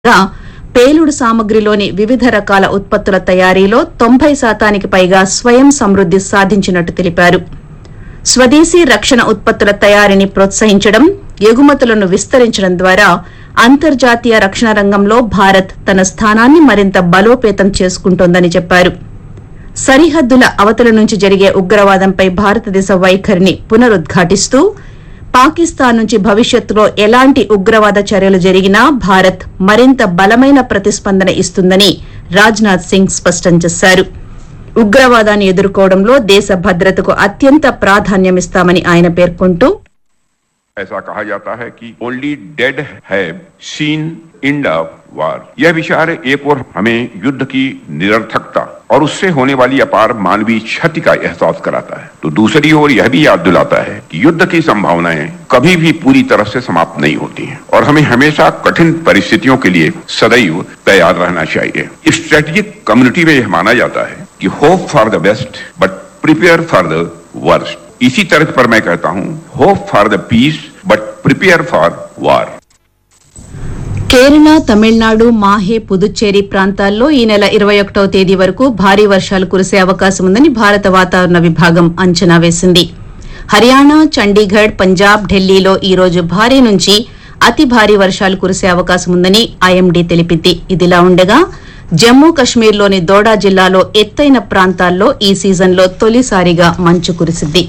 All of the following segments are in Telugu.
గా పేలుడు సామగ్రిలోని వివిధ రకాల ఉత్పత్తుల తయారీలో తొంభై శాతానికి పైగా స్వయం సమృద్ది సాధించినట్టు తెలిపారు స్వదేశీ రక్షణ ఉత్పత్తుల తయారీని ప్రోత్సహించడం ఎగుమతులను విస్తరించడం ద్వారా అంతర్జాతీయ రక్షణ రంగంలో భారత్ తన స్థానాన్ని మరింత బలోపేతం చేసుకుంటోందని చెప్పారు సరిహద్దుల అవతల నుంచి జరిగే ఉగ్రవాదంపై భారతదేశ వైఖరిని పునరుద్ఘాటిస్తూ పాకిస్తాన్ నుంచి భవిష్యత్తులో ఎలాంటి ఉగ్రవాద చర్యలు జరిగినా భారత్ మరింత బలమైన ప్రతిస్పందన ఇస్తుందని రాజ్నాథ్ సింగ్ స్పష్టం చేశారు ఉగ్రవాదాన్ని ఎదుర్కోవడంలో దేశ భద్రతకు అత్యంత ప్రాధాన్యమిస్తామని ఆయన పేర్కొంటూ ऐसा कहा जाता है कि only dead have seen end of war यह विचार एक और हमें युद्ध की निरर्थकता और उससे होने वाली अपार मानवीय क्षति का एहसास कराता है तो दूसरी ओर यह भी याद दिलाता है कि युद्ध की संभावनाएं कभी भी पूरी तरह से समाप्त नहीं होती हैं और हमें हमेशा कठिन परिस्थितियों के लिए सदैव तैयार रहना चाहिए स्ट्रेटेजिक कम्युनिटी में यह माना जाता है कि hope for the best but prepare for the worst इसी तरह पर मैं कहता हूं hope for the peace but prepare for war Kerala Tamil Nadu Mahe Puducherry ప్రాంతాల్లో ఈ నెల ఇరవై ఒకటవ తేదీ వరకు భారీ వర్షాలు కురిసే అవకాశం ఉందని భారత వాతావరణ విభాగం అంచనా వేసింది హర్యానా చండీగఢ్ పంజాబ్ ఢిల్లీలో ఈ రోజు భారీ నుంచి అతి భారీ వర్షాలు కురిసే అవకాశం ఉందని ఐఎండీ తెలిపింది ఇదిలా ఉండగా జమ్మూ కశ్మీర్లోని దోడా జిల్లాలో ఎత్తైన ప్రాంతాల్లో ఈ సీజన్లో తొలిసారిగా మంచు కురిసింది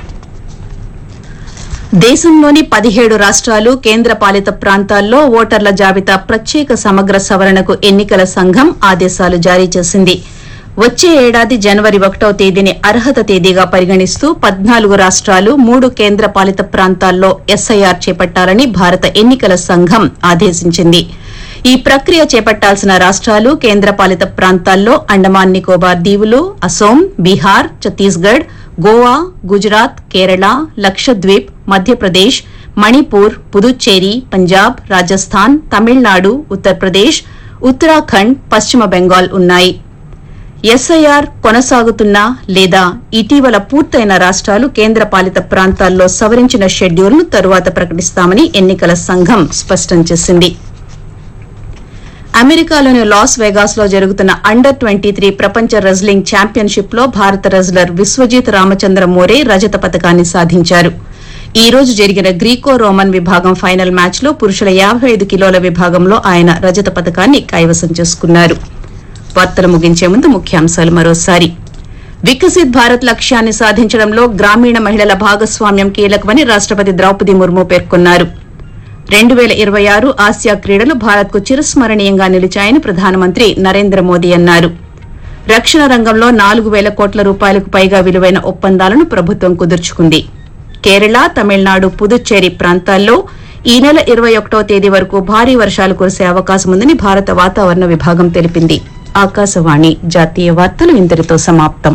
దేశంలోని పదిహేడు రాష్ట్రాలు కేంద్రపాలిత ప్రాంతాల్లో ఓటర్ల జాబితా ప్రత్యేక సమగ్ర సవరణకు ఎన్నికల సంఘం ఆదేశాలు జారీ చేసింది వచ్చే ఏడాది జనవరి ఒకటవ తేదీని అర్హత తేదీగా పరిగణిస్తూ పద్నాలుగు రాష్ట్రాలు మూడు కేంద్రపాలిత ప్రాంతాల్లో ఎస్ఐఆర్ చేపట్టాలని భారత ఎన్నికల సంఘం ఆదేశించింది ఈ ప్రక్రియ చేపట్టాల్సిన రాష్ట్రాలు కేంద్రపాలిత ప్రాంతాల్లో అండమాన్ నికోబార్ దీవులు అసోం బీహార్ ఛత్తీస్గఢ్ గోవా గుజరాత్ కేరళ లక్షద్వీప్ మధ్యప్రదేశ్ మణిపూర్ పుదుచ్చేరి పంజాబ్ రాజస్థాన్ తమిళనాడు ఉత్తరప్రదేశ్ ఉత్తరాఖండ్ పశ్చిమ బెంగాల్ ఉన్నాయి ఎస్ఐఆర్ కొనసాగుతున్న లేదా ఇటీవల పూర్తయిన రాష్ట్రాలు కేంద్రపాలిత ప్రాంతాల్లో సవరించిన షెడ్యూల్ను తరువాత ప్రకటిస్తామని ఎన్నికల సంఘం స్పష్టం చేసింది అమెరికాలోని లాస్ వేగాస్ లో జరుగుతున్న అండర్ ట్వంటీ త్రీ ప్రపంచ రెజ్లింగ్ ఛాంపియన్షిప్ లో భారత రెజ్లర్ విశ్వజిత్ రామచంద్ర మోరే రజత పథకాన్ని సాధించారు ఈ రోజు జరిగిన గ్రీకో రోమన్ విభాగం ఫైనల్ మ్యాచ్ లో పురుషుల యాభై ఐదు కిలోల విభాగంలో ఆయన రజత పథకాన్ని కైవసం చేసుకున్నారు వార్తలు ముగించే ముందు ముఖ్యాంశాలు మరోసారి వికసిత్ భారత్ లక్ష్యాన్ని సాధించడంలో గ్రామీణ మహిళల భాగస్వామ్యం కీలకమని రాష్టపతి ద్రౌపది ముర్ము పేర్కొన్నారు రెండు వేల ఇరవై ఆరు ఆసియా క్రీడలు భారత్కు చిరస్మరణీయంగా నిలిచాయని ప్రధానమంత్రి నరేంద్ర మోదీ అన్నారు రక్షణ రంగంలో నాలుగు వేల కోట్ల రూపాయలకు పైగా విలువైన ఒప్పందాలను ప్రభుత్వం కుదుర్చుకుంది కేరళ తమిళనాడు పుదుచ్చేరి ప్రాంతాల్లో ఈ నెల ఇరవై ఒకటో తేదీ వరకు భారీ వర్షాలు కురిసే అవకాశం ఉందని భారత వాతావరణ విభాగం తెలిపింది ఆకాశవాణి జాతీయ వార్తలు ఇంతటితో సమాప్తం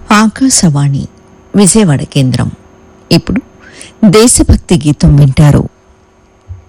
ఆకాశవాణి విజయవాడ కేంద్రం ఇప్పుడు దేశభక్తి గీతం వింటారు